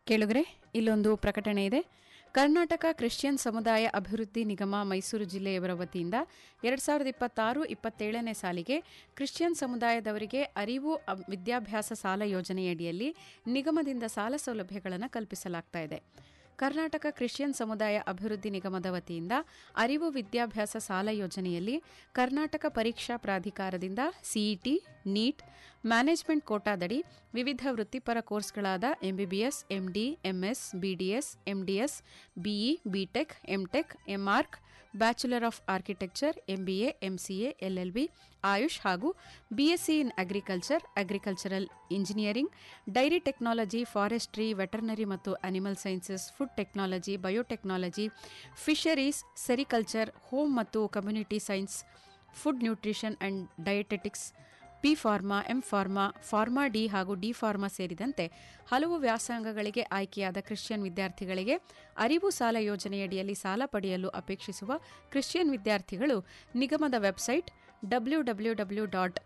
ಕೇಳಿದ್ರೆ ಇಲ್ಲೊಂದು ಪ್ರಕಟಣೆ ಇದೆ ಕರ್ನಾಟಕ ಕ್ರಿಶ್ಚಿಯನ್ ಸಮುದಾಯ ಅಭಿವೃದ್ಧಿ ನಿಗಮ ಮೈಸೂರು ಜಿಲ್ಲೆಯವರ ವತಿಯಿಂದ ಎರಡು ಸಾವಿರದ ಇಪ್ಪತ್ತಾರು ಇಪ್ಪತ್ತೇಳನೇ ಸಾಲಿಗೆ ಕ್ರಿಶ್ಚಿಯನ್ ಸಮುದಾಯದವರಿಗೆ ಅರಿವು ಅಬ್- ವಿದ್ಯಾಭ್ಯಾಸ ಸಾಲ ಯೋಜನೆಯಡಿಯಲ್ಲಿ ನಿಗಮದಿಂದ ಸಾಲ ಸೌಲಭ್ಯಗಳನ್ನು ಕಲ್ಪಿಸಲಾಗ್ತಾ ಇದೆ ಕರ್ನಾಟಕ ಕ್ರಿಶ್ಚಿಯನ್ ಸಮುದಾಯ ಅಭಿವೃದ್ಧಿ ನಿಗಮದ ವತಿಯಿಂದ ಅರಿವು ವಿದ್ಯಾಭ್ಯಾಸ ಸಾಲ ಯೋಜನೆಯಲ್ಲಿ ಕರ್ನಾಟಕ ಪರೀಕ್ಷಾ ಪ್ರಾಧಿಕಾರದಿಂದ ಸಿಇಟಿ ನೀಟ್ ಮ್ಯಾನೇಜ್ಮೆಂಟ್ ಕೋಟಾದಡಿ ವಿವಿಧ ವೃತ್ತಿಪರ ಕೋರ್ಸ್ಗಳಾದ MBBS MD MS BDS MDS BE BTech MTech MArch bachelor of architecture MBA MCA LLB AYUSH ಹಾಗೂ BSc in agriculture agricultural engineering dairy technology forestry veterinary ಮತ್ತು animal sciences food technology biotechnology fisheries sericulture home ಮತ್ತು community science food nutrition and dietetics P pharma M pharma pharma D ಹಾಗೂ D pharma ಸೇರಿದಂತೆ ಹಲವು ವ್ಯಾಸಂಗಗಳಿಗೆ ಆಯ್ಕೆಯಾದ Christian ವಿದ್ಯಾರ್ಥಿಗಳಿಗೆ ಅರಿವು ಸಾಲ ಯೋಜನೆಯಡಿಯಲ್ಲಿ ಸಾಲ ಪಡೆಯಲು ಅಪೇಕ್ಷಿಸುವ ಕ್ರಿಶ್ಚಿಯನ್ ವಿದ್ಯಾರ್ಥಿಗಳು ನಿಗಮದ website W W W dot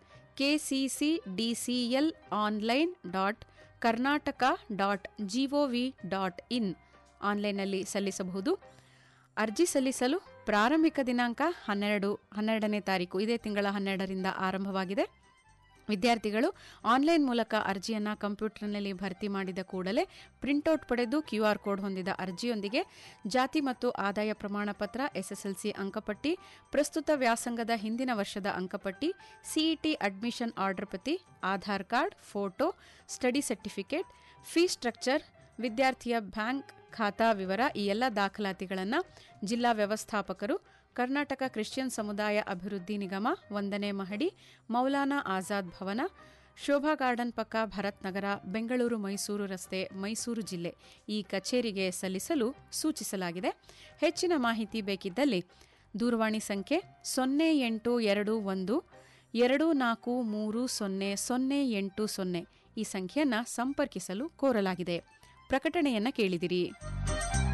KCCDCL online dot Karnataka dot GOV dot in ಆನ್ಲೈನ್ನಲ್ಲಿ ಸಲ್ಲಿಸಬಹುದು ಅರ್ಜಿ ಸಲ್ಲಿಸಲು ಪ್ರಾರಂಭಿಕ ದಿನಾಂಕ ಹನ್ನೆರಡು ಹನ್ನೆರಡನೇ ತಾರೀಕು ಇದೇ ತಿಂಗಳ ಹನ್ನೆರಡರಿಂದ ಆರಂಭವಾಗಿದೆ ವಿದ್ಯಾರ್ಥಿಗಳು ಆನ್ಲೈನ್ ಮೂಲಕ ಅರ್ಜಿಯನ್ನು ಕಂಪ್ಯೂಟರ್ನಲ್ಲಿ ಭರ್ತಿ ಮಾಡಿದ ಕೂಡಲೇ ಪ್ರಿಂಟೌಟ್ ಪಡೆದು ಕ್ಯೂಆರ್ ಕೋಡ್ ಹೊಂದಿದ ಅರ್ಜಿಯೊಂದಿಗೆ ಜಾತಿ ಮತ್ತು ಆದಾಯ ಪ್ರಮಾಣ ಪತ್ರ ಎಸ್ಎಸ್ಎಲ್ಸಿ ಅಂಕಪಟ್ಟಿ ಪ್ರಸ್ತುತ ವ್ಯಾಸಂಗದ ಹಿಂದಿನ ವರ್ಷದ ಅಂಕಪಟ್ಟಿ ಸಿಇಟಿ ಅಡ್ಮಿಷನ್ ಆರ್ಡರ್ ಪ್ರತಿ Aadhaar card photo study certificate fee structure ವಿದ್ಯಾರ್ಥಿಯ ಬ್ಯಾಂಕ್ ಖಾತಾ ವಿವರ ಈ ಎಲ್ಲ ದಾಖಲಾತಿಗಳನ್ನು ಜಿಲ್ಲಾ ವ್ಯವಸ್ಥಾಪಕರು ಕರ್ನಾಟಕ ಕ್ರಿಶ್ಚಿಯನ್ ಸಮುದಾಯ ಅಭಿವೃದ್ಧಿ ನಿಗಮ ಒಂದನೇ ಮಹಡಿ ಮೌಲಾನಾ ಆಜಾದ್ ಭವನ ಶೋಭಾ ಗಾರ್ಡನ್ ಪಕ್ಕ ಭರತ್ ನಗರ ಬೆಂಗಳೂರು ಮೈಸೂರು ರಸ್ತೆ ಮೈಸೂರು ಜಿಲ್ಲೆ ಈ ಕಚೇರಿಗೆ ಸಲ್ಲಿಸಲು ಸೂಚಿಸಲಾಗಿದೆ ಹೆಚ್ಚಿನ ಮಾಹಿತಿ ಬೇಕಿದ್ದಲ್ಲಿ ದೂರವಾಣಿ ಸಂಖ್ಯೆ ಸೊನ್ನೆ ಎಂಟು ಎರಡು ಒಂದು ಎರಡು ನಾಲ್ಕು ಮೂರು ಸೊನ್ನೆ ಸೊನ್ನೆ ಎಂಟು ಸೊನ್ನೆ ಈ ಸಂಖ್ಯೆಯನ್ನು ಸಂಪರ್ಕಿಸಲು ಕೋರಲಾಗಿದೆ ಪ್ರಕಟಣೆಯನ್ನ ಕೇಳಿದಿರಿ